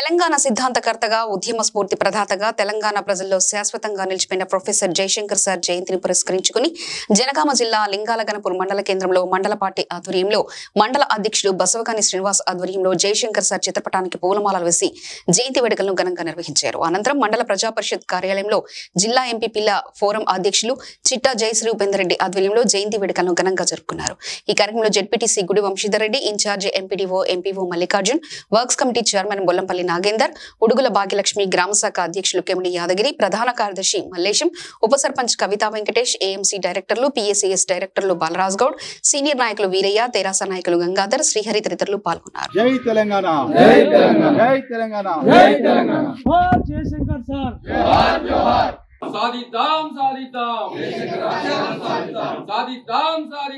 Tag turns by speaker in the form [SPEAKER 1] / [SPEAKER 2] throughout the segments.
[SPEAKER 1] తెలంగాణ సిద్ధాంతకర్తగా ఉద్యమ స్ఫూర్తి ప్రదాతగా తెలంగాణ ప్రజల్లో శాశ్వతంగా నిలిచిపోయిన ప్రొఫెసర్ జయశంకర్ సార్ జయంతిని పురస్కరించుకుని జనగామ జిల్లా లింగాలగనపూర్ మండల కేంద్రంలో మండల పార్టీ ఆధ్వర్యంలో మండల అధ్యక్షుడు బసవకాని శ్రీనివాస్ ఆధ్వర్యంలో జయశంకర్ సార్ చిత్రపటానికి పూలమాలలు వేసి జయంతి వేడుకలను ఘనంగా నిర్వహించారు అనంతరం మండల ప్రజా పరిషత్ కార్యాలయంలో జిల్లా ఎంపీ పిల్ల ఫోరం అధ్యక్షులు చిట్టా జయశ్రీ ఉపేందర్ రెడ్డి ఆధ్వర్యంలో జయంతి వేడుకలను ఘనంగా జరుపుకున్నారు ఈ కార్యక్రమంలో ZPTC Gudi Vamshidhar Reddy in charge MPDO MPO Mallikarjun works committee chairman Bollampalli Nagender Udugula Bhagyalakshmi గ్రామ శాఖ అధ్యక్షులు కెమిడి యాదగిరి ప్రధాన కార్యదర్శి మల్లేశం ఉప సర్పంచ్ కవితా వెంకటేష్ ఏఎంసీ డైరెక్టర్లు పిఎస్సిఎస్ డైరెక్టర్లు బాలరాజ్ గౌడ్ సీనియర్ నాయకులు వీరయ్య తెరాస నాయకులు గంగాధర్ శ్రీహరి తదితరులు పాల్గొన్నారు
[SPEAKER 2] జై తెలంగాణ జై తెలంగాణ జై తెలంగాణ జై తెలంగాణ
[SPEAKER 3] జోహార్ జయశంకర్ సార్
[SPEAKER 4] సాధిద్దాం సాధిద్దాం సాధిద్దాం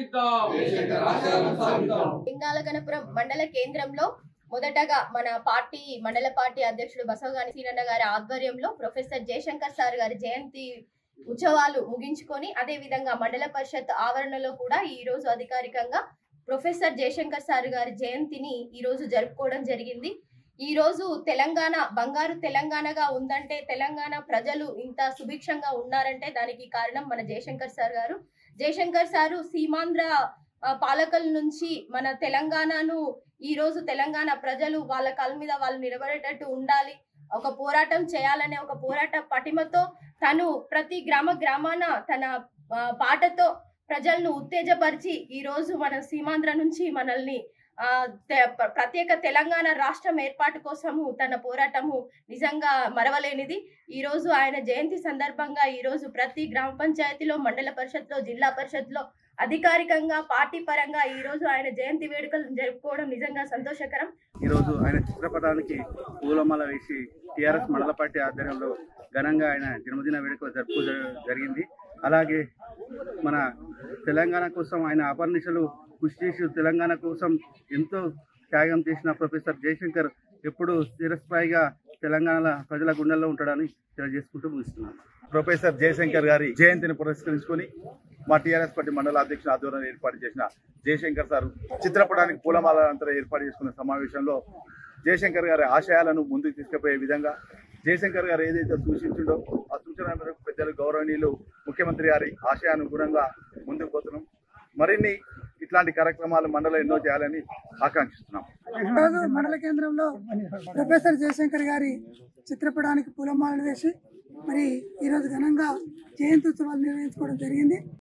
[SPEAKER 4] సాధిద్దాం
[SPEAKER 5] లింగాలగనపురం మండల కేంద్రంలో మొదటగా మన పార్టీ మండల పార్టీ అధ్యక్షుడు బసవగాని సీనన్న గారి ఆధ్వర్యంలో ప్రొఫెసర్ జయశంకర్ సార్ గారి జయంతి ఉత్సవాలు ముగించుకొని అదే విధంగా మండల పరిషత్ ఆవరణలో కూడా ఈ రోజు అధికారికంగా ప్రొఫెసర్ జయశంకర్ సార్ గారి జయంతిని ఈ రోజు జరుపుకోవడం జరిగింది ఈ రోజు తెలంగాణ బంగారు తెలంగాణగా ఉందంటే తెలంగాణ ప్రజలు ఇంత సుభిక్షంగా ఉన్నారంటే దానికి కారణం మన జయశంకర్ సార్ గారు జయశంకర్ సారు సీమాంధ్ర ఆ, పాలకుల నుంచి మన తెలంగాణను ఈ రోజు తెలంగాణ ప్రజలు వాళ్ళ కాళ్ళ మీద వాళ్ళు నిలబడేటట్టు ఉండాలి ఒక పోరాటం చేయాలనే ఒక పోరాట పటిమతో తను ప్రతి గ్రామ గ్రామాన తన ఆ, పాటతో ప్రజలను ఉత్తేజపరిచి ఈ రోజు మన సీమాంధ్ర నుంచి మనల్ని ఆ, తె- ప్ర- ప్రత్యేక తెలంగాణ రాష్ట్రం ఏర్పాటు కోసము తన పోరాటము నిజంగా మరవలేనిది ఈ రోజు ఆయన జయంతి సందర్భంగా ఈ రోజు ప్రతి గ్రామ పంచాయతీలో మండల పరిషత్లో జిల్లా పరిషత్లో అధికారికంగా పార్టీ పరంగా ఈ రోజు ఆయన జయంతి వేడుకలు జరుపుకోవడం నిజంగా సంతోషకరం
[SPEAKER 2] ఈరోజు ఆయన చిత్రపటానికి పూలమాల వేసి టిఆర్ఎస్ మండల పార్టీ ఆధ్వర్యంలో ఘనంగా ఆయన జన్మదిన వేడుకలు జరుపు జరిగింది అలాగే మన తెలంగాణ కోసం ఆయన అపర్నిశలు కృషి చేసి తెలంగాణ కోసం ఎంతో త్యాగం చేసిన ప్రొఫెసర్ జయశంకర్ ఎప్పుడు స్థిరస్థాయిగా తెలంగాణ ప్రజల గుండెల్లో ఉంటాడని తెలియజేసుకుంటూ ముగిస్తున్నాను
[SPEAKER 6] ప్రొఫెసర్ జయశంకర్ గారి జయంతిని పురస్కరించుకొని మా టీఆర్ఎస్ పార్టీ మండల అధ్యక్షుల ఆధ్వర్యంలో ఏర్పాటు చేసిన జయశంకర్ సార్ చిత్రపటానికి పూలమాల అంతా ఏర్పాటు చేసుకున్న సమావేశంలో జయశంకర్ గారి ఆశయాలను ముందుకు తీసుకుపోయే విధంగా జయశంకర్ గారు ఏదైతే సూచించిండో ఆ సూచన మేరకు పెద్దలు గౌరవనీయులు ముఖ్యమంత్రి గారి ఆశయానుగుణంగా ముందుకు పోతున్నాం మరిన్ని ఇట్లాంటి కార్యక్రమాలు మండలం ఎన్నో చేయాలని ఆకాంక్షిస్తున్నాం
[SPEAKER 3] ఈరోజు మండల కేంద్రంలో ప్రొఫెసర్ జయశంకర్ గారి చిత్రపటానికి పూలమాలలు వేసి మరి ఈరోజు ఘనంగా జయంతి ఉత్సవాలు నిర్వహించుకోవడం జరిగింది